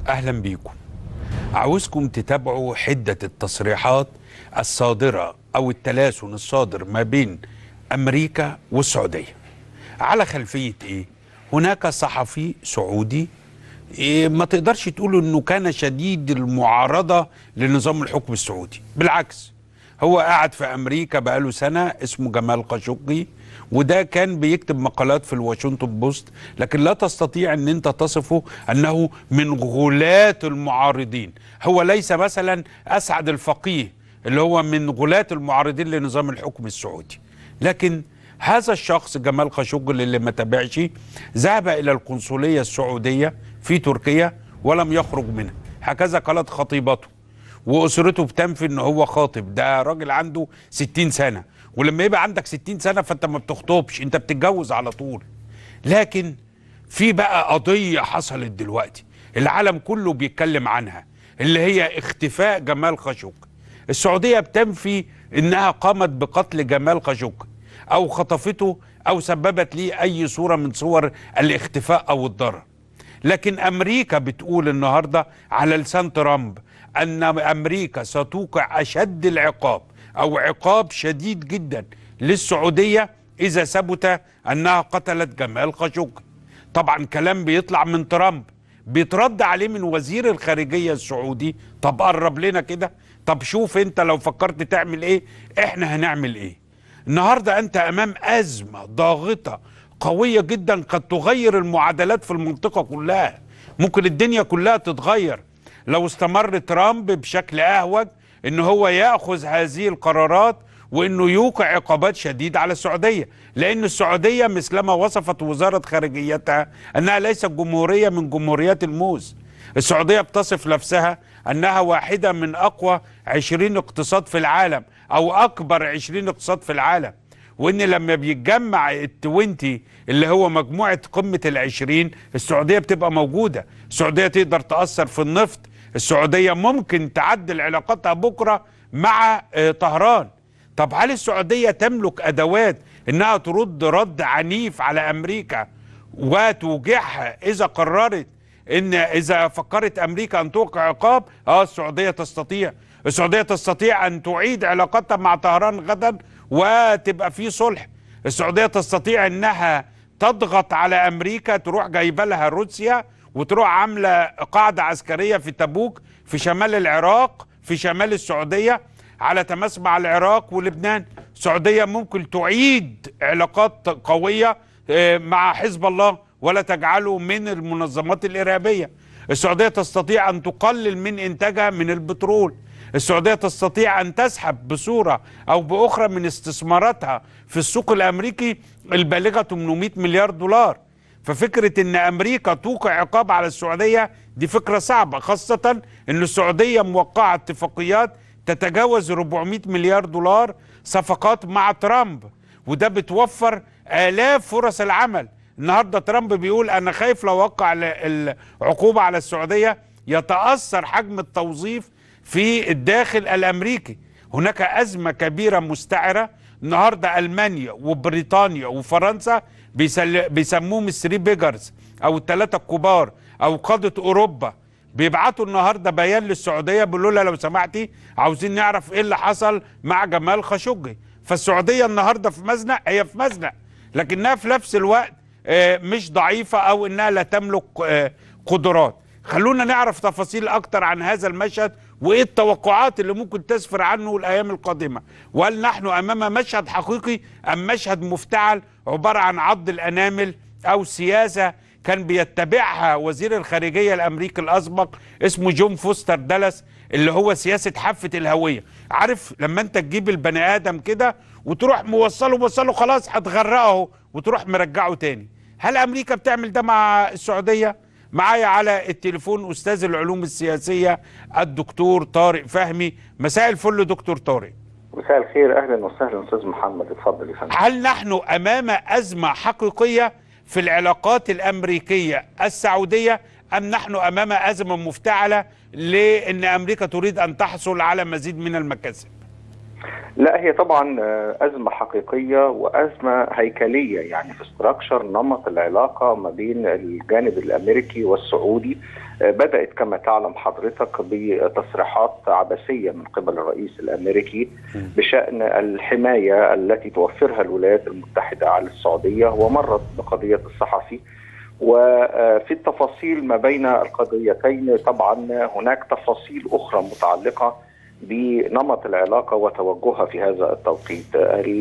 اهلا بيكم عاوزكم تتابعوا حده التصريحات الصادره او التلاسن الصادر ما بين امريكا والسعوديه على خلفيه ايه هناك صحفي سعودي إيه ما تقدرش تقول انه كان شديد المعارضه لنظام الحكم السعودي بالعكس هو قاعد في امريكا بقاله سنه اسمه جمال قاشقجي وده كان بيكتب مقالات في الواشنطن بوست لكن لا تستطيع ان انت تصفه انه من غلاة المعارضين هو ليس مثلا اسعد الفقيه اللي هو من غلاة المعارضين لنظام الحكم السعودي لكن هذا الشخص جمال خاشقجي اللي ما تابعش ذهب الى القنصليه السعوديه في تركيا ولم يخرج منها هكذا قالت خطيبته واسرته بتنفي ان هو خاطب ده راجل عنده 60 سنه ولما يبقى عندك 60 سنه فانت ما بتخطبش انت بتتجوز على طول لكن في بقى قضيه حصلت دلوقتي العالم كله بيتكلم عنها اللي هي اختفاء جمال خاشقجي السعوديه بتنفي انها قامت بقتل جمال خاشقجي او خطفته او سببت ليه اي صوره من صور الاختفاء او الضرر لكن امريكا بتقول النهارده على لسان ترامب ان امريكا ستوقع اشد العقاب او عقاب شديد جدا للسعوديه اذا ثبت انها قتلت جمال خاشقجي طبعا كلام بيطلع من ترامب بيترد عليه من وزير الخارجيه السعودي طب قرب لنا كده طب شوف انت لو فكرت تعمل ايه احنا هنعمل ايه النهارده انت امام ازمه ضاغطه قويه جدا قد تغير المعادلات في المنطقه كلها ممكن الدنيا كلها تتغير لو استمر ترامب بشكل اهوج ان هو ياخذ هذه القرارات وانه يوقع عقوبات شديده على السعوديه لان السعوديه مثلما وصفت وزاره خارجيتها انها ليست جمهوريه من جمهوريات الموز السعوديه بتصف نفسها انها واحده من اقوى 20 اقتصاد في العالم او اكبر 20 اقتصاد في العالم وان لما بيتجمع التوينتي اللي هو مجموعه قمه العشرين السعوديه بتبقى موجوده السعوديه تقدر تاثر في النفط السعوديه ممكن تعدل علاقاتها بكره مع آه طهران طب هل السعوديه تملك ادوات انها ترد رد عنيف على امريكا وتوجعها اذا قررت ان اذا فكرت امريكا ان توقع عقاب اه السعوديه تستطيع السعوديه تستطيع ان تعيد علاقتها مع طهران غدا وتبقى في صلح السعوديه تستطيع انها تضغط على امريكا تروح جايبه لها روسيا وتروح عامله قاعده عسكريه في تبوك في شمال العراق في شمال السعوديه على تماس مع العراق ولبنان السعوديه ممكن تعيد علاقات قويه مع حزب الله ولا تجعله من المنظمات الارهابيه السعوديه تستطيع ان تقلل من انتاجها من البترول السعوديه تستطيع ان تسحب بصوره او باخرى من استثماراتها في السوق الامريكي البالغه 800 مليار دولار ففكره ان امريكا توقع عقاب على السعوديه دي فكره صعبه خاصه ان السعوديه موقعه اتفاقيات تتجاوز 400 مليار دولار صفقات مع ترامب وده بتوفر الاف فرص العمل النهارده ترامب بيقول انا خايف لو وقع العقوبه على السعوديه يتاثر حجم التوظيف في الداخل الامريكي هناك ازمه كبيره مستعره النهارده المانيا وبريطانيا وفرنسا بيسموهم الثري بيجرز او الثلاثه الكبار او قاده اوروبا بيبعتوا النهارده بيان للسعوديه بيقولوا لها لو سمحتي عاوزين نعرف ايه اللي حصل مع جمال خاشقجي فالسعوديه النهارده في مزنق هي في مزنق لكنها في نفس الوقت مش ضعيفه او انها لا تملك قدرات خلونا نعرف تفاصيل اكتر عن هذا المشهد وايه التوقعات اللي ممكن تسفر عنه الايام القادمه وهل نحن امام مشهد حقيقي ام مشهد مفتعل عباره عن عض الانامل او سياسه كان بيتبعها وزير الخارجيه الامريكي الاسبق اسمه جون فوستر دالاس اللي هو سياسه حافه الهويه عارف لما انت تجيب البني ادم كده وتروح موصله موصله خلاص هتغرقه وتروح مرجعه تاني هل امريكا بتعمل ده مع السعوديه معايا على التليفون استاذ العلوم السياسيه الدكتور طارق فهمي مساء الفل دكتور طارق مساء الخير اهلا وسهلا استاذ محمد اتفضل يا فندم هل نحن امام ازمه حقيقيه في العلاقات الامريكيه السعوديه ام نحن امام ازمه مفتعله لان امريكا تريد ان تحصل على مزيد من المكاسب لا هي طبعا أزمة حقيقية وأزمة هيكلية يعني في استراكشر نمط العلاقة ما بين الجانب الأمريكي والسعودي بدأت كما تعلم حضرتك بتصريحات عبثية من قبل الرئيس الأمريكي بشأن الحماية التي توفرها الولايات المتحدة على السعودية ومرت بقضية الصحفي وفي التفاصيل ما بين القضيتين طبعا هناك تفاصيل أخرى متعلقة بنمط العلاقه وتوجهها في هذا التوقيت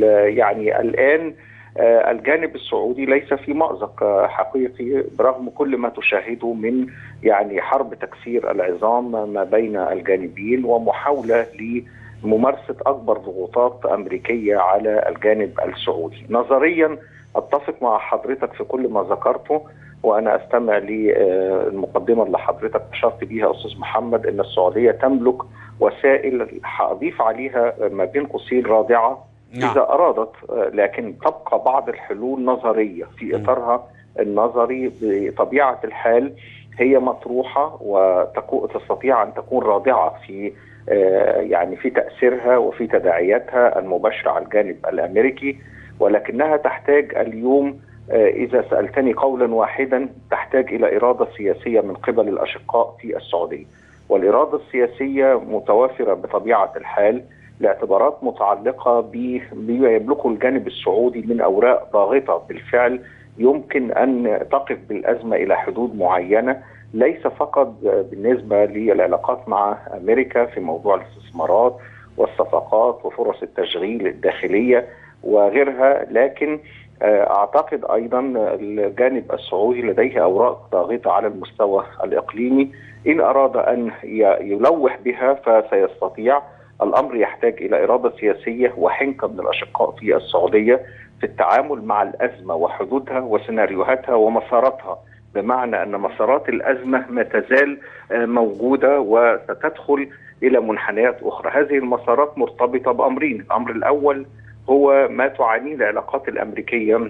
يعني الان الجانب السعودي ليس في مأزق حقيقي برغم كل ما تشاهده من يعني حرب تكسير العظام ما بين الجانبين ومحاوله لممارسه اكبر ضغوطات امريكيه على الجانب السعودي. نظريا اتفق مع حضرتك في كل ما ذكرته وانا استمع للمقدمه اللي حضرتك اشرت بيها استاذ محمد ان السعوديه تملك وسائل هضيف عليها ما بين قوسين رادعه نعم. اذا ارادت لكن تبقى بعض الحلول نظريه في اطارها النظري بطبيعه الحال هي مطروحه وتستطيع ان تكون رادعه في يعني في تاثيرها وفي تداعياتها المباشره على الجانب الامريكي ولكنها تحتاج اليوم إذا سألتني قولا واحدا تحتاج إلى إرادة سياسية من قبل الأشقاء في السعودية والإرادة السياسية متوافرة بطبيعة الحال لاعتبارات متعلقة بما يملكه الجانب السعودي من أوراق ضاغطة بالفعل يمكن أن تقف بالأزمة إلى حدود معينة ليس فقط بالنسبة للعلاقات مع أمريكا في موضوع الاستثمارات والصفقات وفرص التشغيل الداخلية وغيرها لكن اعتقد ايضا الجانب السعودي لديه اوراق ضاغطه على المستوى الاقليمي ان اراد ان يلوح بها فسيستطيع الامر يحتاج الى اراده سياسيه وحنكه من الاشقاء في السعوديه في التعامل مع الازمه وحدودها وسيناريوهاتها ومساراتها بمعنى ان مسارات الازمه ما تزال موجوده وستدخل الى منحنيات اخرى، هذه المسارات مرتبطه بامرين، الامر الاول هو ما تعانيه العلاقات الامريكيه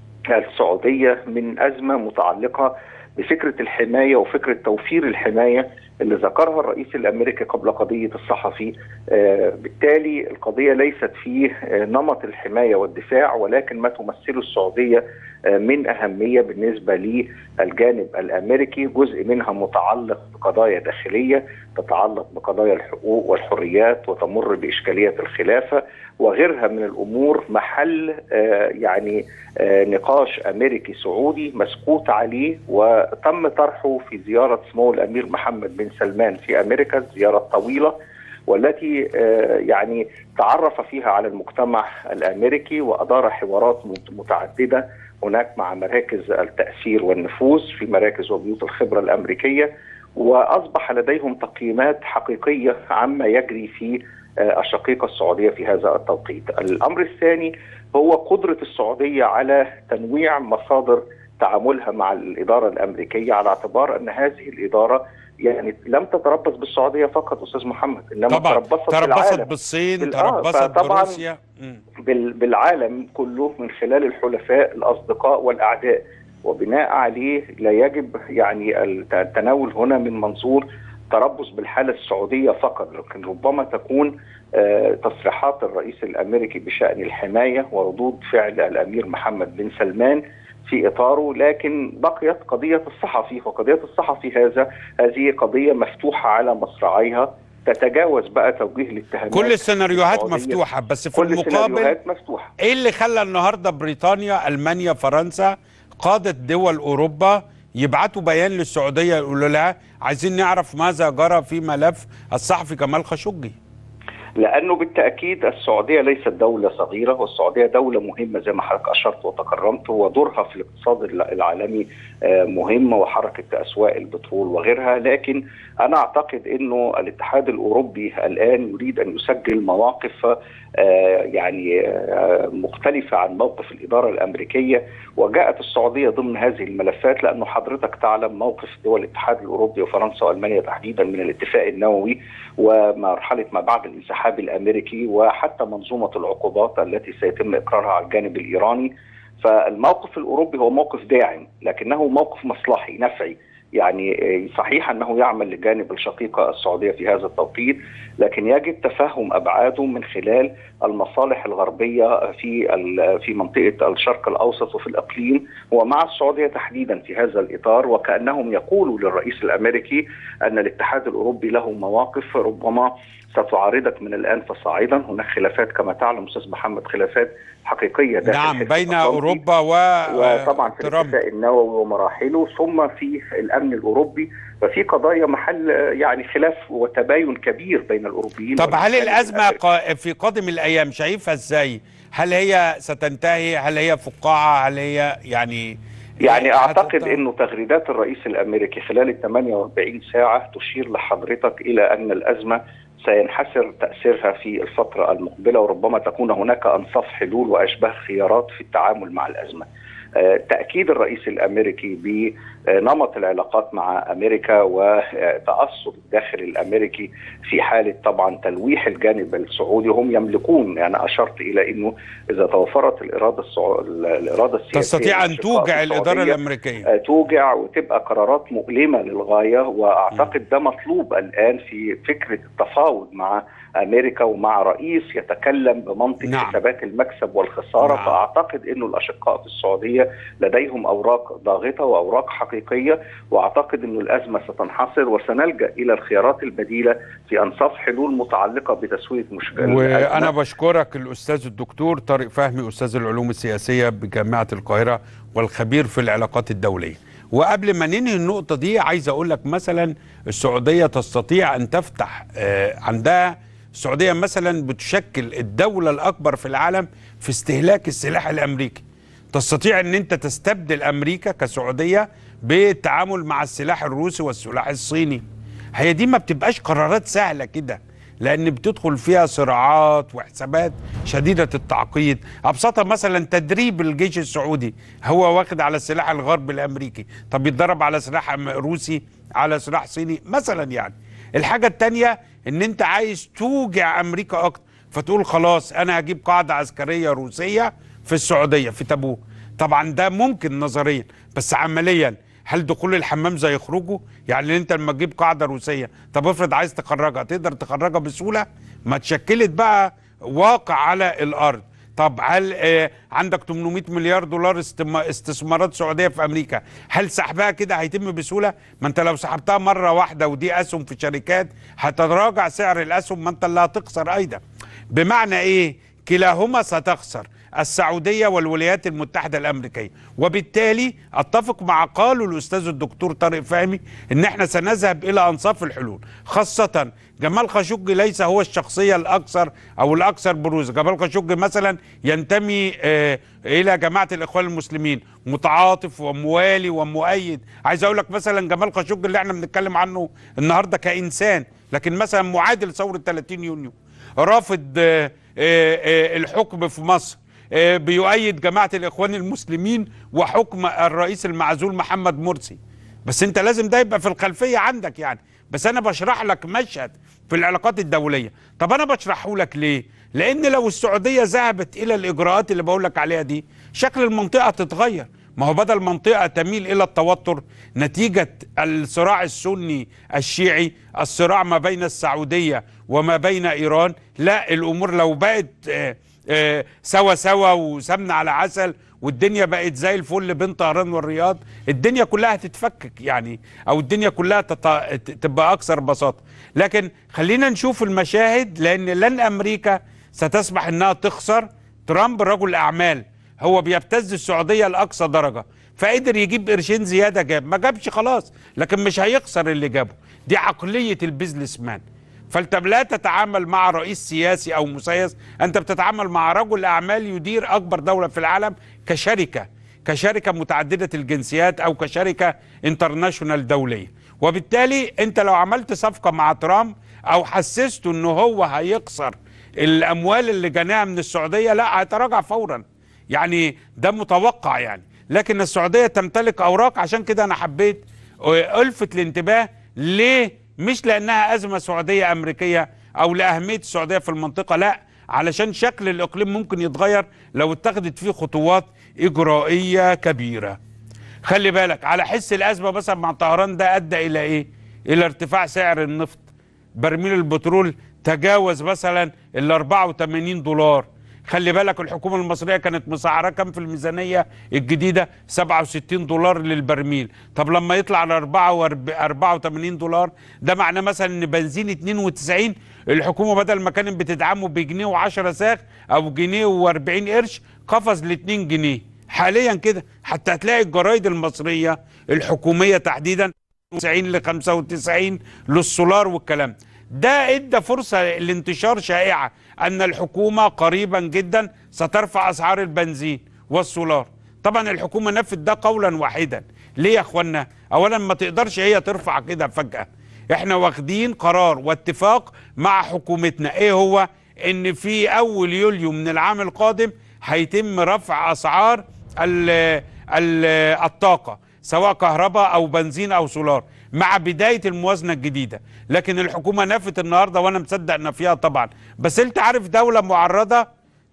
السعوديه من ازمه متعلقه بفكره الحمايه وفكره توفير الحمايه اللي ذكرها الرئيس الامريكي قبل قضيه الصحفي آه بالتالي القضيه ليست في آه نمط الحمايه والدفاع ولكن ما تمثله السعوديه آه من اهميه بالنسبه للجانب الامريكي جزء منها متعلق بقضايا داخليه تتعلق بقضايا الحقوق والحريات وتمر باشكاليه الخلافه وغيرها من الامور محل يعني نقاش امريكي سعودي مسكوت عليه وتم طرحه في زياره سمو الامير محمد بن سلمان في امريكا الزياره الطويله والتي يعني تعرف فيها على المجتمع الامريكي وادار حوارات متعدده هناك مع مراكز التاثير والنفوذ في مراكز وبيوت الخبره الامريكيه واصبح لديهم تقييمات حقيقيه عما يجري في الشقيقة السعودية في هذا التوقيت الأمر الثاني هو قدرة السعودية على تنويع مصادر تعاملها مع الإدارة الأمريكية على اعتبار أن هذه الإدارة يعني لم تتربص بالسعودية فقط أستاذ محمد إنما طبعا تربصت, تربصت بالصين تربصت بروسيا بالعالم كله من خلال الحلفاء الأصدقاء والأعداء وبناء عليه لا يجب يعني التناول هنا من منظور تربص بالحالة السعودية فقط لكن ربما تكون تصريحات الرئيس الأمريكي بشأن الحماية وردود فعل الأمير محمد بن سلمان في إطاره لكن بقيت قضية الصحفي وقضية الصحفي هذا هذه قضية مفتوحة على مصراعيها تتجاوز بقى توجيه الاتهامات كل السيناريوهات مفتوحة بس في كل المقابل مفتوحة ايه اللي خلى النهارده بريطانيا المانيا فرنسا قادة دول اوروبا يبعتوا بيان للسعوديه يقولوا لها عايزين نعرف ماذا جرى في ملف الصحفي كمال خاشقجي لانه بالتاكيد السعوديه ليست دوله صغيره والسعوديه دوله مهمه زي ما حضرتك اشرت وتكرمت ودورها في الاقتصاد العالمي مهمه وحركه اسواق البترول وغيرها لكن انا اعتقد انه الاتحاد الاوروبي الان يريد ان يسجل مواقف يعني مختلفه عن موقف الاداره الامريكيه وجاءت السعوديه ضمن هذه الملفات لانه حضرتك تعلم موقف دول الاتحاد الاوروبي وفرنسا والمانيا تحديدا من الاتفاق النووي ومرحله ما بعد الانسحاب الامريكي وحتى منظومه العقوبات التي سيتم اقرارها على الجانب الايراني فالموقف الاوروبي هو موقف داعم لكنه موقف مصلحي نفعي يعني صحيح انه يعمل لجانب الشقيقه السعوديه في هذا التوقيت لكن يجب تفهم ابعاده من خلال المصالح الغربيه في في منطقه الشرق الاوسط وفي الاقليم ومع السعوديه تحديدا في هذا الاطار وكانهم يقولوا للرئيس الامريكي ان الاتحاد الاوروبي له مواقف ربما ستعارضك من الان فصاعدا هناك خلافات كما تعلم استاذ محمد خلافات حقيقيه داخل نعم حزب بين الأطلنطي. اوروبا و وطبعا في ترامب. الاتفاق النووي ومراحله ثم في الامن الاوروبي ففي قضايا محل آه، يعني خلاف وتباين كبير بين الاوروبيين طب هل والجانب الازمه الأمريكي. قا- في قادم الايام شايفها ازاي؟ هل هي ستنتهي؟ هل هي فقاعه؟ هل هي يعني يعني اعتقد هتت- انه تغريدات الرئيس الامريكي خلال ال 48 ساعه تشير لحضرتك الى ان الازمه سينحسر تاثيرها في الفتره المقبله وربما تكون هناك انصاف حلول واشباه خيارات في التعامل مع الازمه. آه، تاكيد الرئيس الامريكي بنمط العلاقات مع امريكا وتاثر الداخل الامريكي في حاله طبعا تلويح الجانب السعودي هم يملكون يعني اشرت الى انه اذا توفرت الاراده السعو... الاراده السياسيه تستطيع ان للأشقاء توجع الاداره السعودية، الامريكيه آه، توجع وتبقى قرارات مؤلمه للغايه واعتقد ده مطلوب الان في فكره التفاوض مع امريكا ومع رئيس يتكلم بمنطق نعم. نعم. حسابات المكسب والخساره نعم. نعم. فاعتقد انه الاشقاء في السعوديه لديهم اوراق ضاغطه واوراق حقيقيه واعتقد انه الازمه ستنحصر وسنلجا الى الخيارات البديله في انصاف حلول متعلقه بتسويه مشكله وانا الأزمة. بشكرك الاستاذ الدكتور طارق فهمي استاذ العلوم السياسيه بجامعه القاهره والخبير في العلاقات الدوليه وقبل ما ننهي النقطه دي عايز اقول لك مثلا السعوديه تستطيع ان تفتح آه، عندها السعوديه مثلا بتشكل الدوله الاكبر في العالم في استهلاك السلاح الامريكي تستطيع ان انت تستبدل امريكا كسعوديه بالتعامل مع السلاح الروسي والسلاح الصيني هي دي ما بتبقاش قرارات سهله كده لان بتدخل فيها صراعات وحسابات شديده التعقيد ابسطها مثلا تدريب الجيش السعودي هو واخد على السلاح الغربي الامريكي طب يتدرب على سلاح أم- روسي على سلاح صيني مثلا يعني الحاجه التانية ان انت عايز توجع امريكا اكتر فتقول خلاص انا هجيب قاعده عسكريه روسيه في السعوديه في تبوك طبعا ده ممكن نظريا بس عمليا هل دخول الحمام زي خروجه يعني انت لما تجيب قاعده روسيه طب افرض عايز تخرجها تقدر تخرجها بسهوله ما اتشكلت بقى واقع على الارض طب هل آه عندك 800 مليار دولار استم- استثمارات سعوديه في امريكا هل سحبها كده هيتم بسهوله ما انت لو سحبتها مره واحده ودي اسهم في شركات هتتراجع سعر الاسهم ما انت اللي هتخسر ايضا بمعنى ايه كلاهما ستخسر السعودية والولايات المتحدة الأمريكية وبالتالي أتفق مع قاله الأستاذ الدكتور طارق فهمي أن احنا سنذهب إلى أنصاف الحلول خاصة جمال خاشقجي ليس هو الشخصية الأكثر أو الأكثر بروزا جمال خاشقجي مثلا ينتمي آه إلى جماعة الإخوان المسلمين متعاطف وموالي ومؤيد عايز أقول لك مثلا جمال خاشقجي اللي احنا بنتكلم عنه النهاردة كإنسان لكن مثلا معادل ثورة 30 يونيو رافض آه، آه، آه، الحكم في مصر آه، بيؤيد جماعة الإخوان المسلمين وحكم الرئيس المعزول محمد مرسي بس انت لازم ده يبقى في الخلفية عندك يعني بس انا بشرح لك مشهد في العلاقات الدولية طب انا بشرحه لك ليه لان لو السعودية ذهبت الى الاجراءات اللي بقول لك عليها دي شكل المنطقة تتغير ما هو بدل منطقة تميل إلى التوتر نتيجة الصراع السني الشيعي الصراع ما بين السعودية وما بين إيران لا الأمور لو بقت آه، آه، سوا سوا وسمنة على عسل والدنيا بقت زي الفل بين طهران والرياض الدنيا كلها هتتفكك يعني او الدنيا كلها تط- تبقى اكثر بساطه لكن خلينا نشوف المشاهد لان لن امريكا ستسمح انها تخسر ترامب رجل اعمال هو بيبتز السعوديه لاقصى درجه فقدر يجيب قرشين زياده جاب ما جابش خلاص لكن مش هيخسر اللي جابه دي عقليه البيزنس مان فانت لا تتعامل مع رئيس سياسي او مسيس انت بتتعامل مع رجل اعمال يدير اكبر دوله في العالم كشركه كشركه متعدده الجنسيات او كشركه انترناشونال دوليه وبالتالي انت لو عملت صفقه مع ترامب او حسسته انه هو هيخسر الاموال اللي جناها من السعوديه لا هيتراجع فورا يعني ده متوقع يعني لكن السعوديه تمتلك اوراق عشان كده انا حبيت الفت الانتباه ليه مش لانها ازمه سعوديه امريكيه او لاهميه السعوديه في المنطقه لا علشان شكل الاقليم ممكن يتغير لو اتخذت فيه خطوات اجرائيه كبيره خلي بالك على حس الازمه مثلا مع طهران ده ادى الى ايه الى ارتفاع سعر النفط برميل البترول تجاوز مثلا ال 84 دولار خلي بالك الحكومه المصريه كانت مسعره كام في الميزانيه الجديده 67 دولار للبرميل طب لما يطلع ل 84 دولار ده معناه مثلا ان بنزين 92 الحكومه بدل ما كانت بتدعمه بجنيه و10 ساغ او جنيه و40 قرش قفز ل 2 جنيه حاليا كده حتى هتلاقي الجرايد المصريه الحكوميه تحديدا 90 ل 95 للسولار والكلام ده ادى فرصه لانتشار شائعه ان الحكومه قريبا جدا سترفع اسعار البنزين والسولار طبعا الحكومه نفت ده قولا واحدا ليه يا اخوانا اولا ما تقدرش هي ترفع كده فجاه احنا واخدين قرار واتفاق مع حكومتنا ايه هو ان في اول يوليو من العام القادم هيتم رفع اسعار ال ال الطاقه سواء كهرباء او بنزين او سولار مع بدايه الموازنه الجديده لكن الحكومه نفت النهارده وانا مصدق ان فيها طبعا بس انت عارف دوله معرضه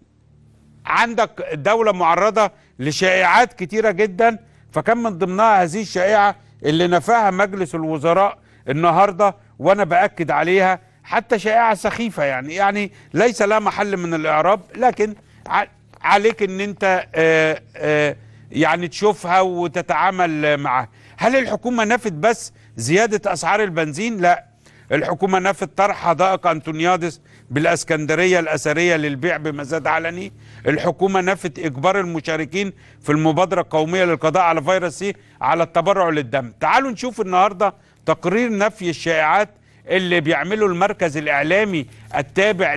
عندك دوله معرضه لشائعات كتيره جدا فكان من ضمنها هذه الشائعه اللي نفاها مجلس الوزراء النهارده وانا باكد عليها حتى شائعه سخيفه يعني يعني ليس لها محل من الاعراب لكن عليك ان انت آآ آآ يعني تشوفها وتتعامل معها هل الحكومه نفت بس زياده اسعار البنزين لا الحكومه نفت طرح حدائق انطونيادس بالاسكندريه الاثريه للبيع بمزاد علني الحكومه نفت اجبار المشاركين في المبادره القوميه للقضاء على فيروس سي على التبرع للدم تعالوا نشوف النهارده تقرير نفي الشائعات اللي بيعمله المركز الاعلامي التابع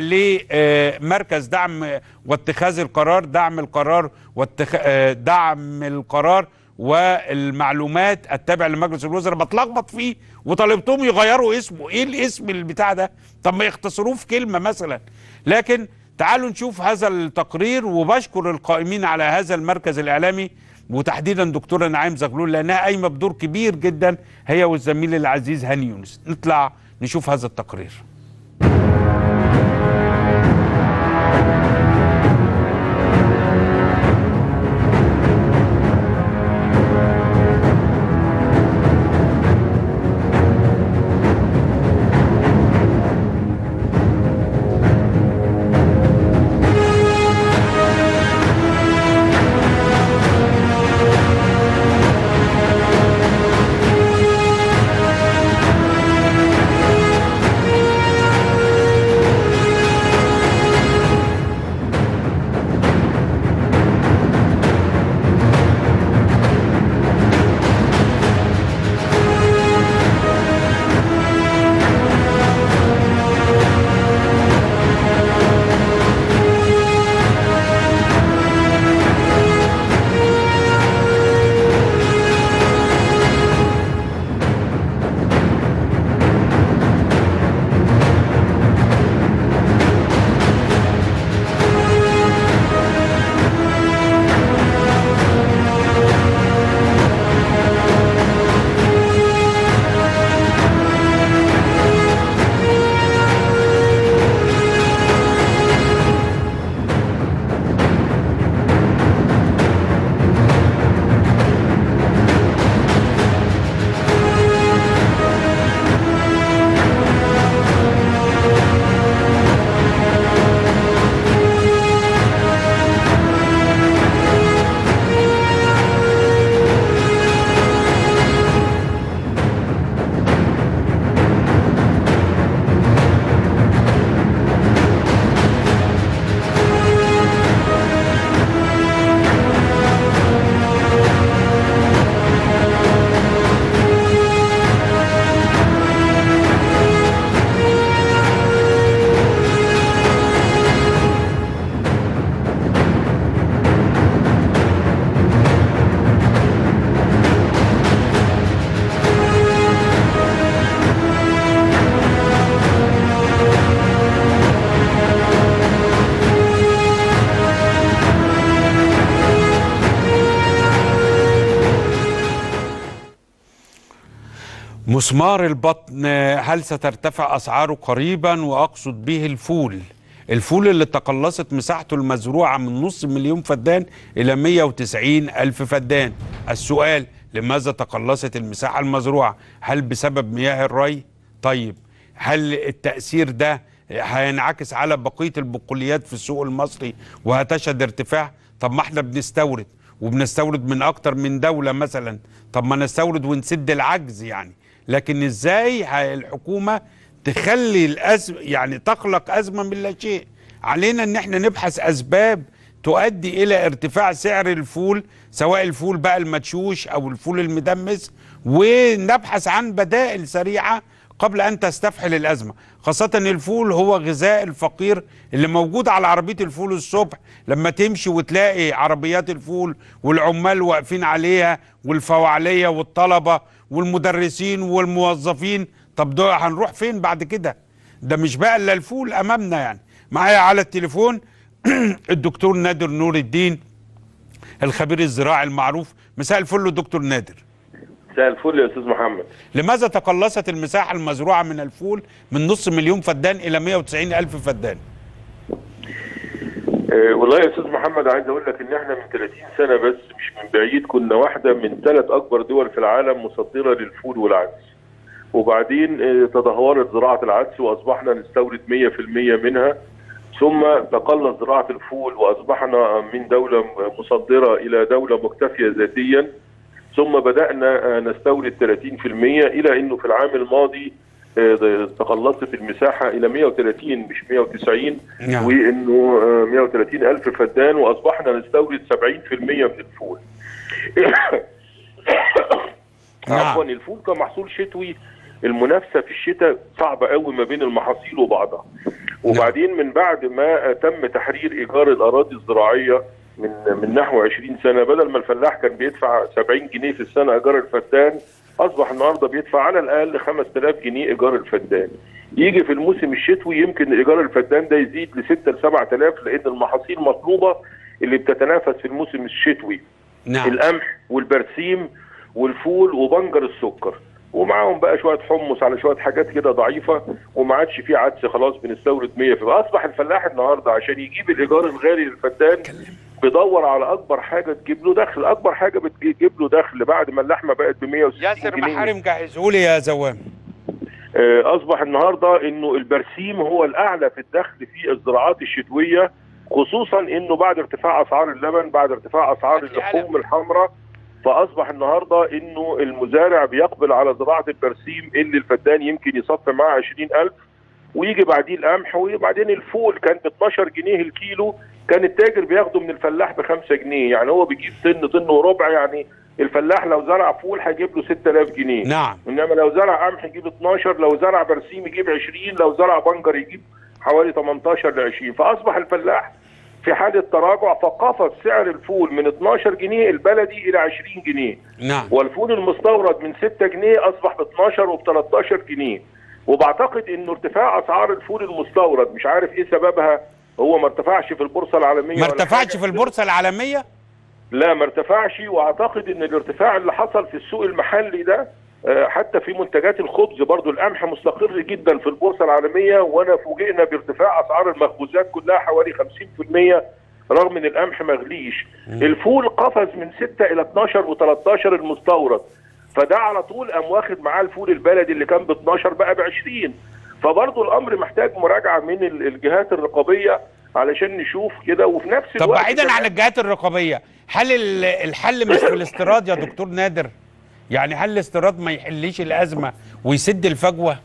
لمركز دعم واتخاذ القرار دعم القرار واتخ... دعم القرار والمعلومات التابع لمجلس الوزراء بتلخبط فيه وطالبتهم يغيروا اسمه ايه الاسم البتاع ده طب ما يختصروه في كلمه مثلا لكن تعالوا نشوف هذا التقرير وبشكر القائمين على هذا المركز الاعلامي وتحديدا دكتوره نعيم زغلول لانها قايمه بدور كبير جدا هي والزميل العزيز هاني يونس نطلع نشوف هذا التقرير مسمار البطن هل سترتفع اسعاره قريبا واقصد به الفول الفول اللي تقلصت مساحته المزروعة من نص مليون فدان إلى 190 ألف فدان السؤال لماذا تقلصت المساحة المزروعة هل بسبب مياه الري طيب هل التأثير ده هينعكس على بقية البقوليات في السوق المصري وهتشهد ارتفاع طب ما احنا بنستورد وبنستورد من اكتر من دولة مثلا طب ما نستورد ونسد العجز يعني لكن ازاي ه- الحكومة تخلي الأزمة يعني تخلق أزمة من لا شيء علينا ان احنا نبحث اسباب تؤدي الى ارتفاع سعر الفول سواء الفول بقى المدشوش او الفول المدمس ونبحث عن بدائل سريعه قبل ان تستفحل الازمه خاصه الفول هو غذاء الفقير اللي موجود على عربيه الفول الصبح لما تمشي وتلاقي عربيات الفول والعمال واقفين عليها والفواعليه والطلبه والمدرسين والموظفين طب دول هنروح فين بعد كده ده مش بقى الا الفول امامنا يعني معايا على التليفون الدكتور نادر نور الدين الخبير الزراعي المعروف مساء الفل دكتور نادر مساء الفل يا استاذ محمد لماذا تقلصت المساحة المزروعة من الفول من نص مليون فدان إلى 190 ألف فدان أه والله يا استاذ محمد عايز اقول لك ان احنا من 30 سنه بس مش من بعيد كنا واحده من ثلاث اكبر دول في العالم مصدره للفول والعدس وبعدين أه تدهورت زراعه العدس واصبحنا نستورد 100% منها ثم تقلص زراعه الفول واصبحنا من دوله مصدره الى دوله مكتفيه ذاتيا ثم بدانا نستورد 30% الى انه في العام الماضي آه، تقلصت المساحه الى 130 مش 190 نعم. وانه آه، 130 الف فدان واصبحنا نستورد 70% من الفول نعم. عفوا الفول كمحصول شتوي المنافسه في الشتاء صعبه قوي ما بين المحاصيل وبعضها وبعدين من بعد ما تم تحرير ايجار الاراضي الزراعيه من من نحو 20 سنه بدل ما الفلاح كان بيدفع 70 جنيه في السنه ايجار الفدان اصبح النهارده بيدفع على الاقل 5000 جنيه ايجار الفدان يجي في الموسم الشتوي يمكن ايجار الفدان ده يزيد ل 6 ل 7000 لان المحاصيل مطلوبه اللي بتتنافس في الموسم الشتوي نعم القمح والبرسيم والفول وبنجر السكر ومعاهم بقى شويه حمص على شويه حاجات كده ضعيفه وما عادش فيه عدس خلاص بنستورد 100 فاصبح الفلاح النهارده عشان يجيب الايجار الغالي للفدان بيدور على اكبر حاجه تجيب له دخل اكبر حاجه بتجيب له دخل بعد ما اللحمه بقت ب 160 ياسر جنيه محارم جهزهولي يا زوام آه، اصبح النهارده انه البرسيم هو الاعلى في الدخل في الزراعات الشتويه خصوصا انه بعد ارتفاع اسعار اللبن بعد ارتفاع اسعار هات لي اللحوم الحمراء فاصبح النهارده انه المزارع بيقبل على زراعه البرسيم اللي الفدان يمكن يصفي معاه 20000 ويجي بعديه القمح وبعدين الفول كان ب 12 جنيه الكيلو كان التاجر بياخده من الفلاح ب 5 جنيه يعني هو بيجيب طن طن وربع يعني الفلاح لو زرع فول هيجيب له 6000 جنيه نعم انما لو زرع قمح يجيب 12 لو زرع برسيم يجيب 20 لو زرع بنجر يجيب حوالي 18 ل 20 فاصبح الفلاح في حاله تراجع فقفز سعر الفول من 12 جنيه البلدي الى 20 جنيه نعم والفول المستورد من 6 جنيه اصبح ب 12 وب 13 جنيه وبعتقد انه ارتفاع اسعار الفول المستورد مش عارف ايه سببها هو ما ارتفعش في البورصه العالميه ما ولا ارتفعش حاجة. في البورصة العالمية لا ما ارتفعش واعتقد ان الارتفاع اللي حصل في السوق المحلي ده آه، حتى في منتجات الخبز برضو القمح مستقر جدا في البورصه العالميه وانا فوجئنا بارتفاع اسعار المخبوزات كلها حوالي 50% رغم ان القمح ما غليش الفول قفز من 6 الى 12 و13 المستورد فده على طول قام واخد معاه الفول البلدي اللي كان ب 12 بقى ب 20 فبرضه الامر محتاج مراجعه من ال- الجهات الرقابيه علشان نشوف كده وفي نفس طب الوقت بعيدا كمان- عن الجهات الرقابية هل ال- الحل مش في الاستيراد يا دكتور نادر يعني هل الاستيراد ما يحليش الأزمة ويسد الفجوة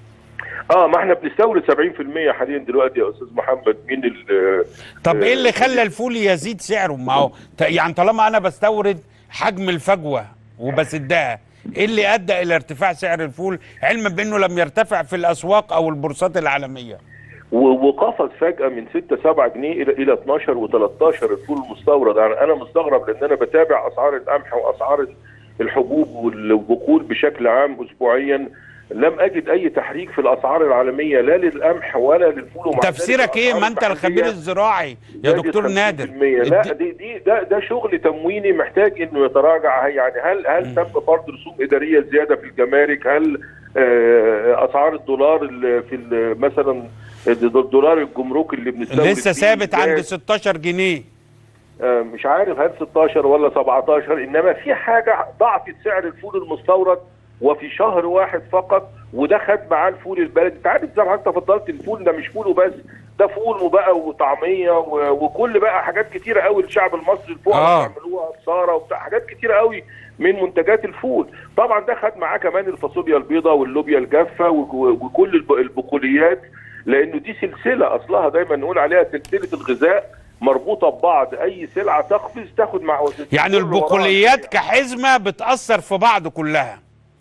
اه ما احنا بنستورد 70% حاليا دلوقتي يا استاذ محمد من ال طب ايه اللي آه، خلى الفول يزيد سعره ما هو ت- يعني طالما انا بستورد حجم الفجوه وبسدها ايه اللي ادى الى ارتفاع سعر الفول علما بانه لم يرتفع في الاسواق او البورصات العالميه و- وقفز فجاه من 6 7 جنيه الى الى 12 و13 الفول المستورد يعني انا مستغرب لان انا بتابع اسعار القمح واسعار الحبوب والبقول بشكل عام اسبوعيا لم اجد اي تحريك في الاسعار العالميه لا للقمح ولا للفول ومع ذلك تفسيرك ايه الأسعار ما انت الخبير المحلية الزراعي يا زادت دكتور 50%. نادر لا الد- دي دي ده ده شغل تمويني محتاج انه يتراجع يعني هل هل تم فرض رسوم اداريه زياده في الجمارك هل آه، اسعار الدولار ال- في ال- مثلا الدولار الجمركي اللي بنستورد لسه فيه ثابت عند زاد. 16 جنيه آه، مش عارف هل 16 ولا 17 انما في حاجه ضعفت سعر الفول المستورد وفي شهر واحد فقط وده خد معاه الفول البلدي انت عارف زي ما انت فضلت الفول ده مش فول وبس ده فول وبقى وطعميه و- وكل بقى حاجات كتيره قوي الشعب المصري الفقراء آه. بيعملوها بصاره وبتاع حاجات كتيره قوي من منتجات الفول طبعا ده خد معاه كمان الفاصوليا البيضاء واللوبيا الجافه و- وكل الب- البقوليات لانه دي سلسله اصلها دايما نقول عليها سلسله الغذاء مربوطه ببعض اي سلعه تقفز تاخد مع يعني كل وراها البقوليات السريع. كحزمه بتاثر في بعض كلها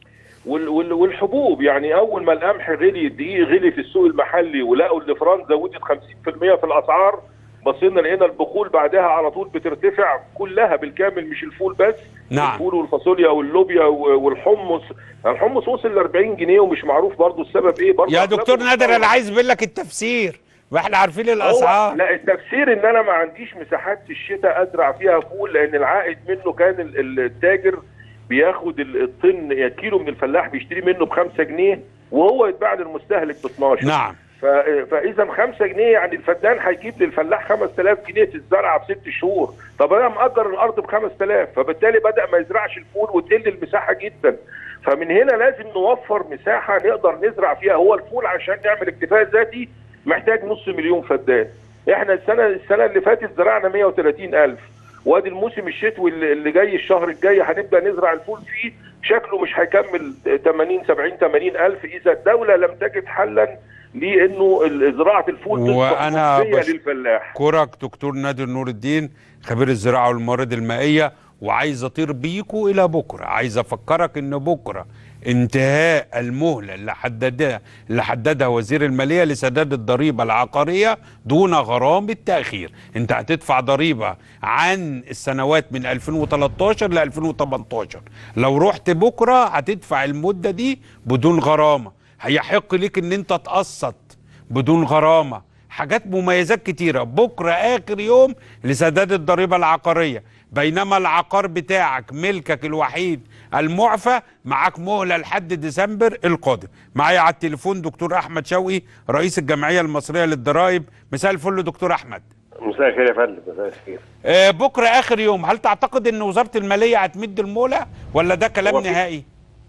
وال وال والحبوب يعني اول ما القمح غلي الدقيق غلي في السوق المحلي ولقوا الفران زودت 50% في الاسعار بصينا لقينا البقول بعدها على طول بترتفع كلها بالكامل مش الفول بس نعم. الفول والفاصوليا واللوبيا و- والحمص الحمص وصل ل 40 جنيه ومش معروف برضو السبب ايه برضو يا أغلبه دكتور نادر مستورد. انا عايز اقول لك التفسير واحنا عارفين هو الاسعار لا التفسير ان انا ما عنديش مساحات في الشتاء ازرع فيها فول لان العائد منه كان ال- ال- التاجر بياخد ال- الطن يعني كيلو من الفلاح بيشتري منه ب 5 جنيه وهو يتباع للمستهلك ب 12 نعم ف- فاذا 5 جنيه يعني الفدان هيجيب للفلاح 5000 جنيه في الزرعه بست شهور طب انا مأجر الارض ب 5000 فبالتالي بدا ما يزرعش الفول وتقل المساحه جدا فمن هنا لازم نوفر مساحه نقدر نزرع فيها هو الفول عشان نعمل اكتفاء ذاتي محتاج نص مليون فدان احنا السنه السنه اللي فاتت زرعنا 130000 وادي الموسم الشتوي اللي اللي جاي الشهر الجاي هنبدا نزرع الفول فيه شكله مش هيكمل 80 70 80 الف اذا الدوله لم تجد حلا لانه ال- زراعه الفول تصبح وأنا مجزية بش- للفلاح كرك دكتور نادر نور الدين خبير الزراعه والموارد المائيه وعايز اطير بيكو الى بكره عايز افكرك ان بكره انتهاء المهله اللي حددها اللي حددها وزير الماليه لسداد الضريبه العقاريه دون غرامه تاخير انت هتدفع ضريبه عن السنوات من 2013 ل 2018 لو رحت بكره هتدفع المده دي بدون غرامه هيحق ليك ان انت تقسط بدون غرامه حاجات مميزات كتيرة بكرة آخر يوم لسداد الضريبة العقارية بينما العقار بتاعك ملكك الوحيد المعفى معاك مهلة لحد ديسمبر القادم معايا على التليفون دكتور أحمد شوقي رئيس الجمعية المصرية للضرائب مساء الفل دكتور أحمد مساء الخير يا فندم مساء الخير آه بكرة آخر يوم هل تعتقد أن وزارة المالية هتمد المهلة ولا ده كلام هو في- نهائي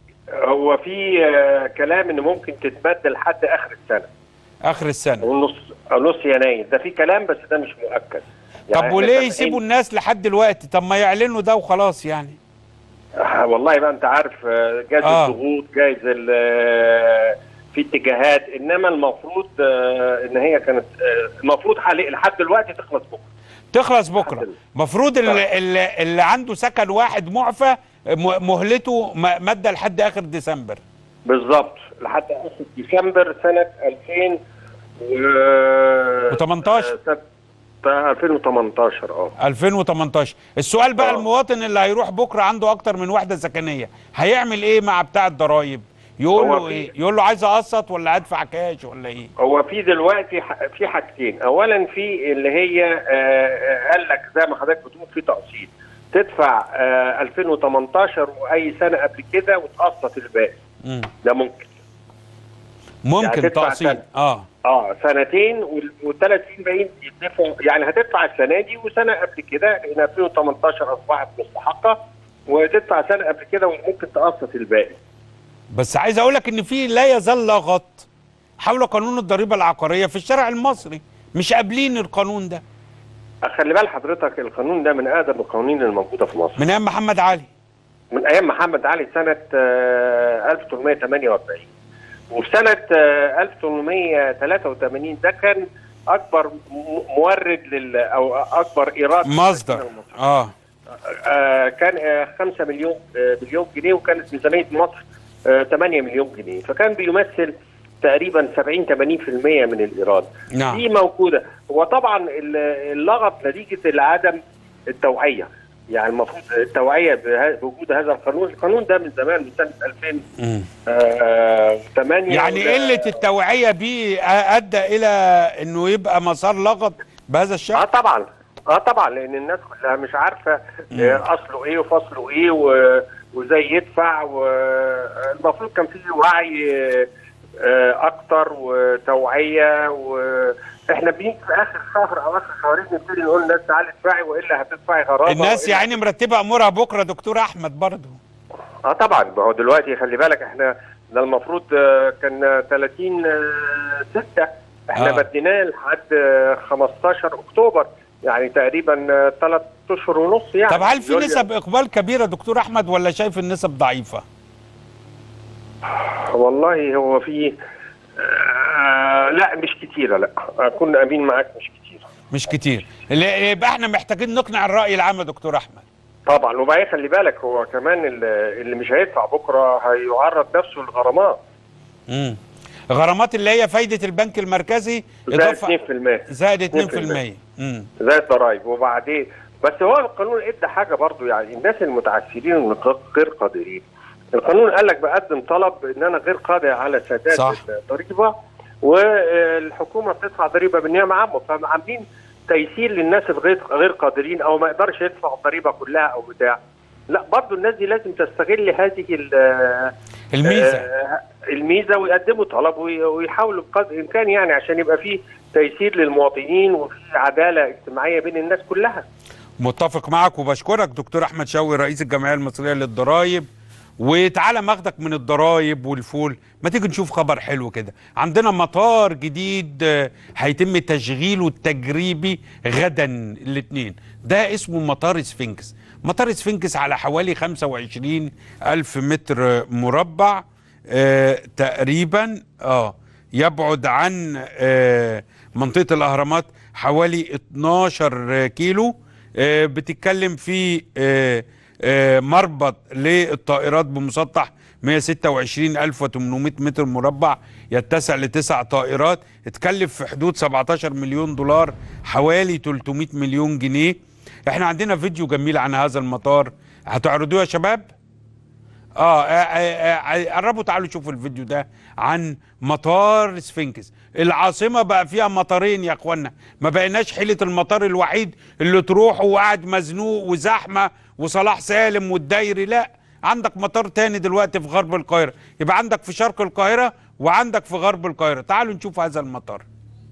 هو في آه، كلام ان ممكن تتمد لحد اخر السنه آخر السنة او نص او نص يناير ده في كلام بس ده مش مؤكد طب إحنا وليه سامعين- يسيبوا الناس لحد دلوقتي طب ما يعلنوا ده وخلاص يعني آه، والله بقى انت عارف آه، جايز آه. الضغوط جايز ال- آه، في اتجاهات انما المفروض آه، ان هي كانت آه، المفروض حالي- لحد دلوقتي تخلص بكره تخلص بكره لحد ال- مفروض اللي, اللي, اللي عنده سكن واحد معفى م- مهلته م- ماده لحد اخر ديسمبر بالظبط لحد اخر ديسمبر سنه 2000 و 18 آه، سنة 2018 اه 2018 السؤال بقى آه. المواطن اللي هيروح بكره عنده اكتر من وحده سكنيه هيعمل ايه مع بتاع الضرايب يقول هو له في- ايه يقول له عايز اقسط ولا ادفع كاش ولا ايه هو في دلوقتي ح- في حاجتين اولا في اللي هي آه، آه، قال لك زي ما حضرتك بتقول في تقسيط تدفع آه، 2018 واي سنه قبل كده وتقسط الباقي مم. ده ممكن ممكن يعني هتدفع تقسيط سنة. اه اه سنتين والثلاث سنين باقيين يدفعوا يعني هتدفع السنه دي وسنه قبل كده لان 2018 اصبحت مستحقه وتدفع سنه قبل كده وممكن تقسط الباقي بس عايز اقول لك ان في لا يزال لغط حول قانون الضريبه العقاريه في الشارع المصري مش قابلين القانون ده خلي بال حضرتك القانون ده من اقدم القوانين الموجوده في مصر من ايام محمد علي من ايام محمد علي سنه آه، 1848 وفي سنه آه، 1883 ده كان اكبر م- مورد لل او اكبر ايراد مصدر اه آه، كان آه، 5 مليون آه، مليون جنيه وكانت ميزانيه مصر آه، 8 مليون جنيه فكان بيمثل تقريبا 70 80% من الايراد نعم. دي موجوده وطبعا ال- اللغط نتيجه العدم التوعيه يعني المفروض التوعيه بها- بوجود هذا القانون القانون ده من زمان من سنه 2008 مم. يعني وده- قله التوعيه بيه ادى الى انه يبقى مسار لغط بهذا اه الشكل طبعا اه طبعا لان الناس كلها مش عارفه آه، اصله ايه وفصله ايه و- وازاي يدفع والمفروض كان في وعي آه، آه، اكتر وتوعيه واحنا بنيجي في اخر شهر او اخر شهرين نبتدي نقول للناس تعالي ادفعي والا هتدفعي غرامه الناس وإلا- يعني مرتبه امورها بكره دكتور احمد برضه اه طبعا ما هو دلوقتي خلي بالك احنا ده المفروض آه، كان 30 6 احنا آه. آه. مديناه لحد آه، 15 اكتوبر يعني تقريبا ثلاث اشهر ونص يعني طب هل في يوليو. نسب اقبال كبيره دكتور احمد ولا شايف النسب ضعيفه والله هو في آه لا مش كتيره لا اكون امين معاك مش كتيره مش كتير اللي- يبقى احنا محتاجين نقنع الراي العام يا دكتور احمد طبعا وبعدين خلي بالك هو كمان اللي اللي مش هيدفع بكره هيعرض نفسه للغرامات امم غرامات اللي هي فايده البنك المركزي زائد إضافة 2% زائد 2% 2%. امم زي الضرايب وبعدين بس هو القانون ادى حاجه برضو يعني الناس المتعثرين والغير قادرين القانون قال لك بقدم طلب ان انا غير قادر على سداد صح. الضريبه والحكومه بتدفع ضريبه بالنيابه عامه فعاملين تيسير للناس الغير غير قادرين او ما يقدرش يدفع الضريبه كلها او بتاع لا برضو الناس دي لازم تستغل هذه ال- الميزه آه، الميزه ويقدموا طلب وي- ويحاولوا بقدر الامكان يعني عشان يبقى فيه تيسير للمواطنين وفي عداله اجتماعيه بين الناس كلها. متفق معك وبشكرك دكتور احمد شوقي رئيس الجمعيه المصريه للضرائب وتعالى ماخدك من الضرايب والفول ما تيجي نشوف خبر حلو كده عندنا مطار جديد آه، هيتم تشغيله التجريبي غدا الاثنين ده اسمه مطار سفنكس مطار سفنكس على حوالي 25 ألف متر مربع آه تقريبا اه يبعد عن آه منطقة الأهرامات حوالي 12 كيلو آه بتتكلم في آه آه مربط للطائرات بمسطح 126800 متر مربع يتسع لتسع طائرات اتكلف في حدود 17 مليون دولار حوالي 300 مليون جنيه احنا عندنا فيديو جميل عن هذا المطار هتعرضوه يا شباب؟ اه آه، آه، آه، قربوا تعالوا شوفوا الفيديو ده عن مطار سفنكس العاصمة بقى فيها مطارين يا اخوانا ما بقيناش حيلة المطار الوحيد اللي تروح وقاعد مزنوق وزحمة وصلاح سالم والدايري لا عندك مطار تاني دلوقتي في غرب القاهرة يبقى عندك في شرق القاهرة وعندك في غرب القاهرة تعالوا نشوف هذا المطار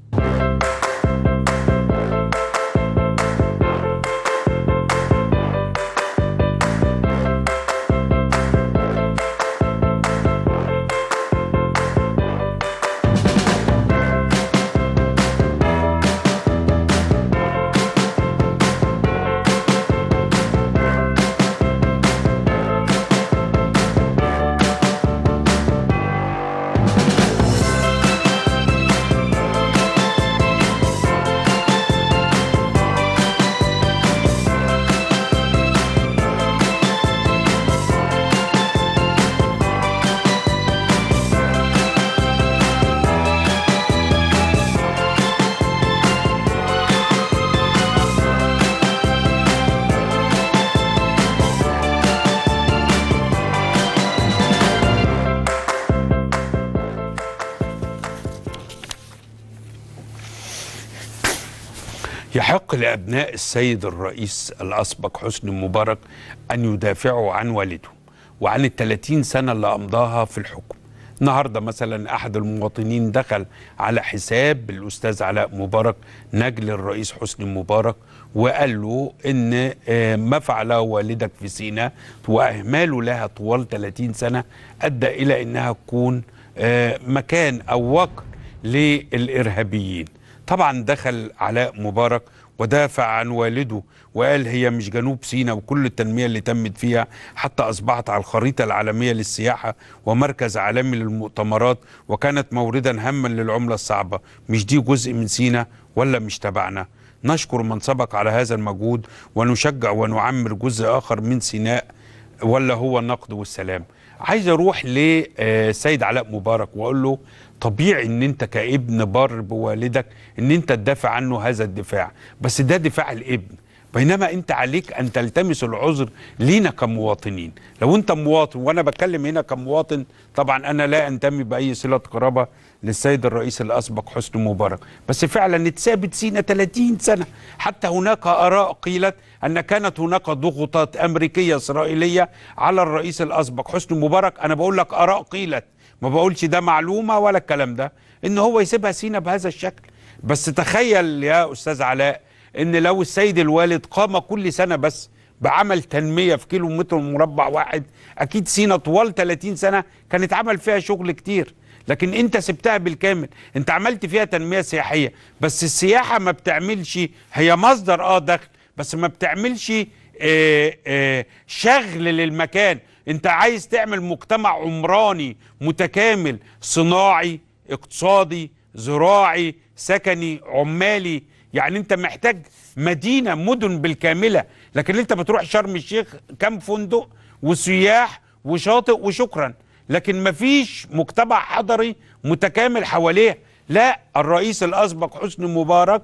يحق لأبناء السيد الرئيس الأسبق حسني مبارك أن يدافعوا عن والده وعن الثلاثين سنة اللي أمضاها في الحكم النهاردة مثلا أحد المواطنين دخل على حساب الأستاذ علاء مبارك نجل الرئيس حسني مبارك وقال له إن آه، ما فعله والدك في سيناء وأهماله لها طوال 30 سنة أدى إلى أنها تكون آه، مكان أو وقر للإرهابيين طبعا دخل علاء مبارك ودافع عن والده وقال هي مش جنوب سيناء وكل التنمية اللي تمت فيها حتى أصبحت على الخريطة العالمية للسياحة ومركز عالمي للمؤتمرات وكانت موردا هما للعملة الصعبة مش دي جزء من سيناء ولا مش تبعنا نشكر من سبق على هذا المجهود ونشجع ونعمر جزء آخر من سيناء ولا هو النقد والسلام عايز اروح لسيد علاء مبارك واقول له طبيعي ان انت كابن بار بوالدك ان انت تدافع عنه هذا الدفاع بس ده دفاع الابن بينما انت عليك ان تلتمس العذر لينا كمواطنين لو انت مواطن وانا بتكلم هنا كمواطن طبعا انا لا انتمي باي صله قرابه للسيد الرئيس الاسبق حسني مبارك بس فعلا اتثابت سينا 30 سنه حتى هناك اراء قيلت ان كانت هناك ضغوطات امريكيه اسرائيليه على الرئيس الاسبق حسني مبارك انا بقول لك اراء قيلت ما بقولش ده معلومه ولا الكلام ده ان هو يسيبها سينا بهذا الشكل بس تخيل يا استاذ علاء ان لو السيد الوالد قام كل سنه بس بعمل تنميه في كيلو متر مربع واحد اكيد سينا طوال 30 سنه كانت عمل فيها شغل كتير لكن انت سبتها بالكامل انت عملت فيها تنميه سياحيه بس السياحه ما بتعملش هي مصدر اه دخل بس ما بتعملش آه آه شغل للمكان انت عايز تعمل مجتمع عمراني متكامل صناعي اقتصادي زراعي سكني عمالي يعني انت محتاج مدينه مدن بالكامله لكن انت بتروح شرم الشيخ كام فندق وسياح وشاطئ وشكرا لكن مفيش مجتمع حضري متكامل حواليه لا الرئيس الاسبق حسني مبارك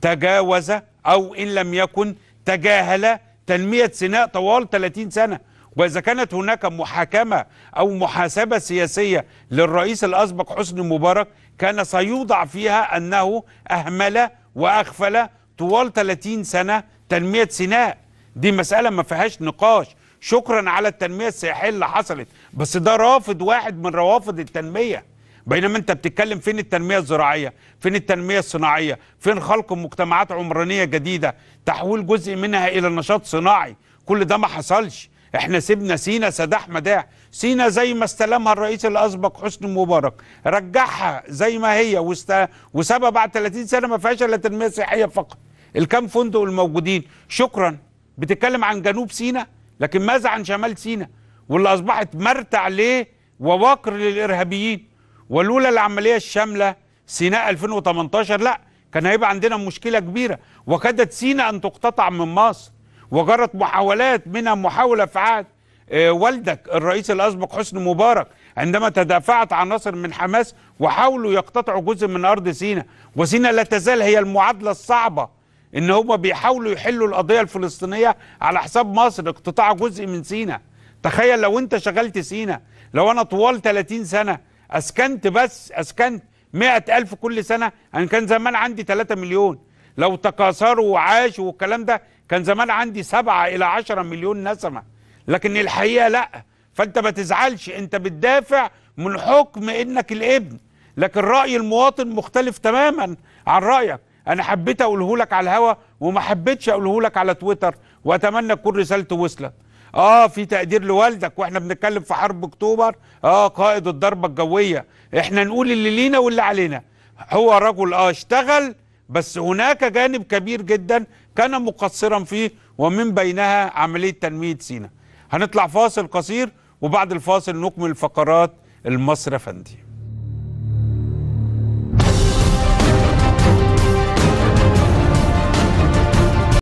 تجاوز او ان لم يكن تجاهل تنميه سيناء طوال 30 سنه واذا كانت هناك محاكمه او محاسبه سياسيه للرئيس الاسبق حسني مبارك كان سيوضع فيها انه اهمل واغفل طوال 30 سنه تنميه سيناء دي مساله ما فيهاش نقاش شكرا على التنميه السياحيه اللي حصلت بس ده رافض واحد من روافض التنميه بينما انت بتتكلم فين التنميه الزراعيه فين التنميه الصناعيه فين خلق مجتمعات عمرانيه جديده تحويل جزء منها الى نشاط صناعي كل ده ما حصلش احنا سيبنا سينا سداح مداح سينا زي ما استلمها الرئيس الاسبق حسني مبارك رجعها زي ما هي واست... وسابها بعد 30 سنه ما فيهاش الا تنميه سياحيه فقط الكام فندق الموجودين شكرا بتتكلم عن جنوب سينا لكن ماذا عن شمال سينا واللي اصبحت مرتع ليه ووقر للارهابيين ولولا العمليه الشامله سيناء 2018 لا كان هيبقى عندنا مشكله كبيره وكادت سينا ان تقتطع من مصر وجرت محاولات منها محاوله في عهد آه، والدك الرئيس الاسبق حسني مبارك عندما تدافعت عناصر من حماس وحاولوا يقتطعوا جزء من ارض سينا وسينا لا تزال هي المعادله الصعبه ان هم بيحاولوا يحلوا القضيه الفلسطينيه على حساب مصر اقتطاع جزء من سينا تخيل لو انت شغلت سينا لو انا طوال 30 سنه اسكنت بس اسكنت مئة ألف كل سنة أنا كان زمان عندي 3 مليون لو تكاثروا وعاشوا والكلام ده كان زمان عندي 7 إلى 10 مليون نسمة لكن الحقيقة لا فأنت ما تزعلش أنت بتدافع من حكم إنك الابن لكن رأي المواطن مختلف تماما عن رأيك أنا حبيت أقوله لك على الهوا وما حبيتش أقوله لك على تويتر وأتمنى تكون رسالته وصلت اه في تقدير لوالدك واحنا بنتكلم في حرب اكتوبر اه قائد الضربه الجويه احنا نقول اللي لينا واللي علينا هو رجل اه اشتغل بس هناك جانب كبير جدا كان مقصرا فيه ومن بينها عمليه تنميه سينا هنطلع فاصل قصير وبعد الفاصل نكمل فقرات المصري فندي